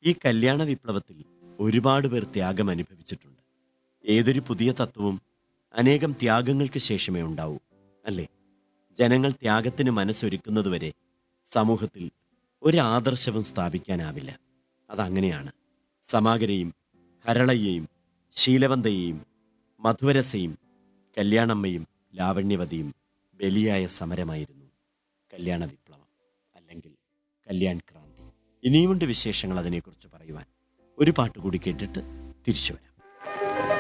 ഈ കല്യാണ വിപ്ലവത്തിൽ ഒരുപാട് പേർ ത്യാഗം അനുഭവിച്ചിട്ടുണ്ട് ഏതൊരു പുതിയ തത്വവും അനേകം ത്യാഗങ്ങൾക്ക് ശേഷമേ ഉണ്ടാവൂ അല്ലേ ജനങ്ങൾ ത്യാഗത്തിന് മനസ്സൊരുക്കുന്നതുവരെ സമൂഹത്തിൽ ഒരു ആദർശവും സ്ഥാപിക്കാനാവില്ല അതങ്ങനെയാണ് സമാഗരയും ഹരളയ്യയും ശീലവന്തയെയും മധുവരസയും കല്യാണമ്മയും ലാവണ്യവതിയും ബലിയായ സമരമായിരുന്നു കല്യാണ വിപ്ലവം അല്ലെങ്കിൽ കല്യാൺ ക്രാന്തി ഇനിയുമുണ്ട് വിശേഷങ്ങൾ അതിനെക്കുറിച്ച് പറയുവാൻ ഒരു പാട്ട് കൂടി കേട്ടിട്ട് തിരിച്ചു വരാം